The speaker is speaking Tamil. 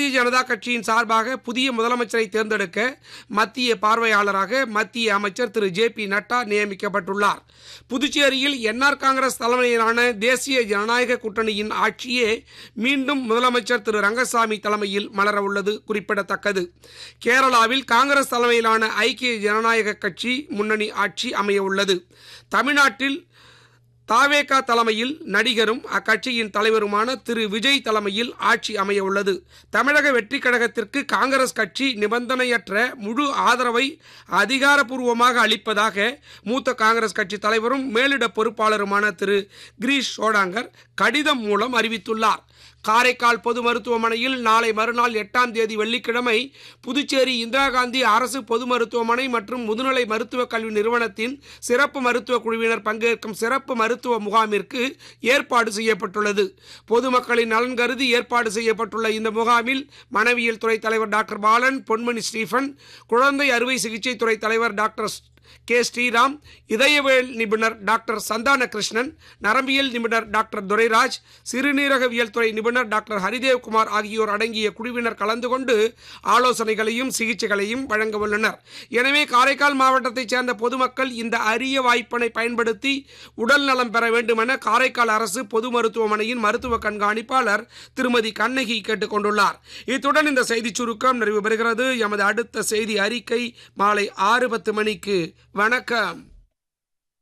ஜனதா கட்சியின் சார்பாக புதிய முதலமைச்சரை தேர்ந்தெடுக்க மத்திய பார்வையாளராக மத்திய அமைச்சர் திரு ஜே பி நட்டா நியமிக்கப்பட்டுள்ளார் புதுச்சேரியில் என்ஆர் காங்கிரஸ் தலைமையிலான தேசிய ஜனநாயக கூட்டணியின் ஆட்சியே மீண்டும் முதலமைச்சர் திரு ரங்கசாமி தலைமையில் மலரவுள்ளது குறிப்பிடத்தக்கது கேரளாவில் காங்கிரஸ் தலைமையிலான ஐக்கிய ஜனநாயக கட்சி முன்னணி ஆட்சி அமைய உள்ளது தமிழ்நாட்டில் தாவேகா தலைமையில் நடிகரும் அக்கட்சியின் தலைவருமான திரு விஜய் தலைமையில் ஆட்சி அமைய உள்ளது தமிழக வெற்றிக் கழகத்திற்கு காங்கிரஸ் கட்சி நிபந்தனையற்ற முழு ஆதரவை அதிகாரப்பூர்வமாக அளிப்பதாக மூத்த காங்கிரஸ் கட்சி தலைவரும் மேலிட பொறுப்பாளருமான திரு கிரீஷ் சோடாங்கர் கடிதம் மூலம் அறிவித்துள்ளார் காரைக்கால் பொது மருத்துவமனையில் நாளை மறுநாள் எட்டாம் தேதி வெள்ளிக்கிழமை புதுச்சேரி இந்திரா காந்தி அரசு பொது மருத்துவமனை மற்றும் முதுநிலை மருத்துவக் கல்வி நிறுவனத்தின் சிறப்பு மருத்துவ குழுவினர் பங்கேற்கும் சிறப்பு மருத்துவ முகாமிற்கு ஏற்பாடு செய்யப்பட்டுள்ளது பொதுமக்களின் நலன் கருதி ஏற்பாடு செய்யப்பட்டுள்ள இந்த முகாமில் மனவியல் துறை தலைவர் டாக்டர் பாலன் பொன்மணி ஸ்டீஃபன் குழந்தை அறுவை சிகிச்சை துறை தலைவர் டாக்டர் கே ஸ்ரீராம் இதயவியல் நிபுணர் டாக்டர் சந்தான கிருஷ்ணன் நரம்பியல் நிபுணர் டாக்டர் துரைராஜ் சிறுநீரகவியல் துறை நிபுணர் டாக்டர் ஹரிதேவ்குமார் ஆகியோர் அடங்கிய குழுவினர் கலந்து கொண்டு ஆலோசனைகளையும் சிகிச்சைகளையும் வழங்க உள்ளனர் எனவே காரைக்கால் மாவட்டத்தைச் சேர்ந்த பொதுமக்கள் இந்த அரிய வாய்ப்பினை பயன்படுத்தி உடல் நலம் பெற வேண்டுமென காரைக்கால் அரசு பொது மருத்துவமனையின் மருத்துவ கண்காணிப்பாளர் திருமதி கண்ணகி கேட்டுக்கொண்டுள்ளார் இத்துடன் இந்த செய்திச் சுருக்கம் நிறைவு பெறுகிறது எமது அடுத்த செய்தி அறிக்கை மாலை ஆறு பத்து மணிக்கு வணக்கம்